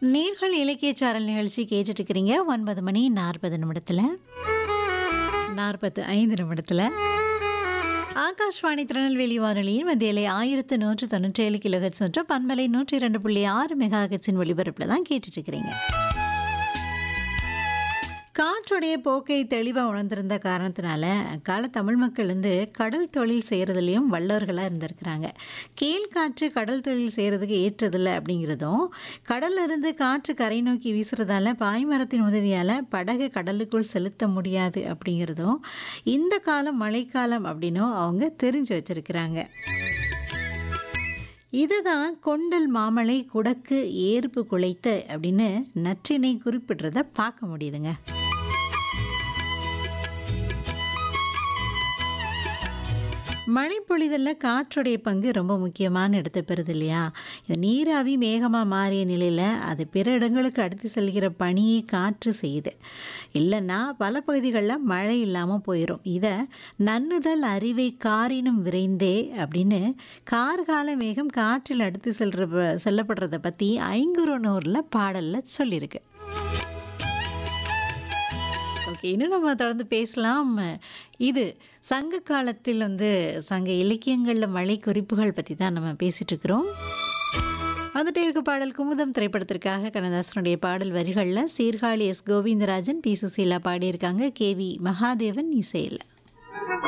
நேர்கள் இலக்கிய சாரல் நிகழ்ச்சி கேட்டுட்டு இருக்கிறீங்க ஒன்பது மணி நாற்பது நிமிடத்தில் நாற்பத்து ஐந்து நிமிடத்தில் ஆகாஷ்வாணி திருநெல்வேலி வானொலியின் மத்தியிலே ஆயிரத்து நூற்று தொண்ணூற்றி ஏழு கிலோஹெட்ஸ் மற்றும் பண்பலை நூற்றி இரண்டு புள்ளி ஆறு மெகா ஹெட்ஸின் ஒளிபரப்பில் தான் கேட்டுட்டு இருக்கிறீங்க காற்றுடைய போக்கை தெளிவாக உணர்ந்திருந்த காரணத்தினால கால தமிழ் மக்கள் வந்து கடல் தொழில் செய்கிறதுலையும் வல்லவர்களாக இருந்திருக்கிறாங்க கீழ்காற்று கடல் தொழில் செய்கிறதுக்கு ஏற்றதில்லை அப்படிங்கிறதும் கடல்ல இருந்து காற்று கரை நோக்கி வீசுறதால பாய்மரத்தின் உதவியால் படகை கடலுக்குள் செலுத்த முடியாது அப்படிங்கிறதும் இந்த காலம் மழைக்காலம் அப்படின்னும் அவங்க தெரிஞ்சு வச்சிருக்கிறாங்க இதுதான் கொண்டல் மாமலை குடக்கு ஏற்பு குலைத்த அப்படின்னு நற்றினை குறிப்பிடுறத பார்க்க முடியுதுங்க மழை பொழிதலில் காற்றுடைய பங்கு ரொம்ப முக்கியமான இடத்தை பெறுது இல்லையா இது நீராவி மேகமாக மாறிய நிலையில் அது பிற இடங்களுக்கு அடுத்து செல்கிற பணியை காற்று செய்யுது இல்லைன்னா பல பகுதிகளில் மழை இல்லாமல் போயிடும் இதை நன்னுதல் அறிவை காரினும் விரைந்தே அப்படின்னு கார்கால மேகம் காற்றில் அடுத்து செல்ற செல்லப்படுறதை பற்றி ஐங்குறுநூறில் பாடலில் சொல்லியிருக்கு ஓகே இன்னும் நம்ம தொடர்ந்து பேசலாம் இது சங்க காலத்தில் வந்து சங்க இலக்கியங்களில் மழை குறிப்புகள் பற்றி தான் நம்ம பேசிகிட்டு இருக்கிறோம் வந்துட்டே இருக்க பாடல் குமுதம் திரைப்படத்திற்காக கண்ணதாசனுடைய பாடல் வரிகளில் சீர்காழி எஸ் கோவிந்தராஜன் பி சுசீலா பாடியிருக்காங்க கே வி மகாதேவன் இசையில்